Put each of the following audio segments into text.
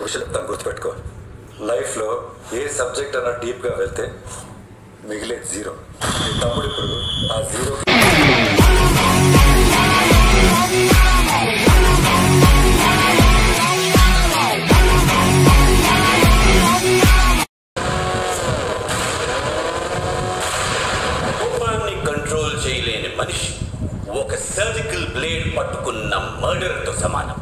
విషయం చెప్తాను గుర్తుపెట్టుకో లైఫ్లో ఏ సబ్జెక్ట్ అన్నా డీప్గా వెళ్తే మిగిలేదు జీరో నీ తమ్ముడు ఇప్పుడు ఆ జీరో కోపాన్ని కంట్రోల్ చేయలేని మనిషి ఒక సర్జికల్ బ్లేడ్ పట్టుకున్న మర్డర్తో సమానం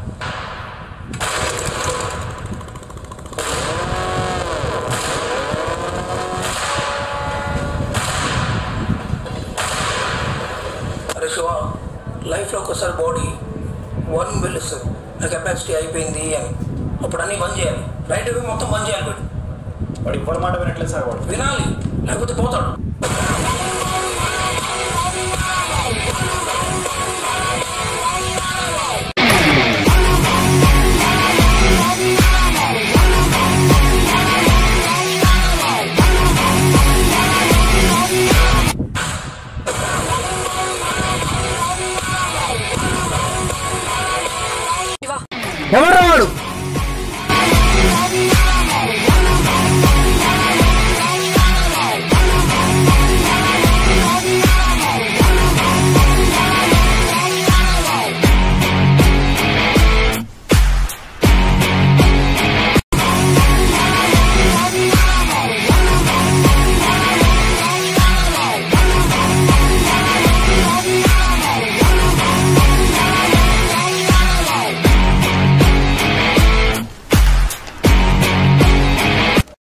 అరే శివ లైఫ్లో ఒకసారి బాడీ వార్నింగ్ బెల్ ఇస్తుంది నా కెపాసిటీ అయిపోయింది అని అప్పుడు అన్నీ బంద్ చేయాలి రైట్ అవే మొత్తం బంద్ చేయాలి వీడు వాడు ఇప్పుడు మాట వినట్లేదు సార్ వాడు వినాలి లేకపోతే పోతాడు ఎవరు వాడు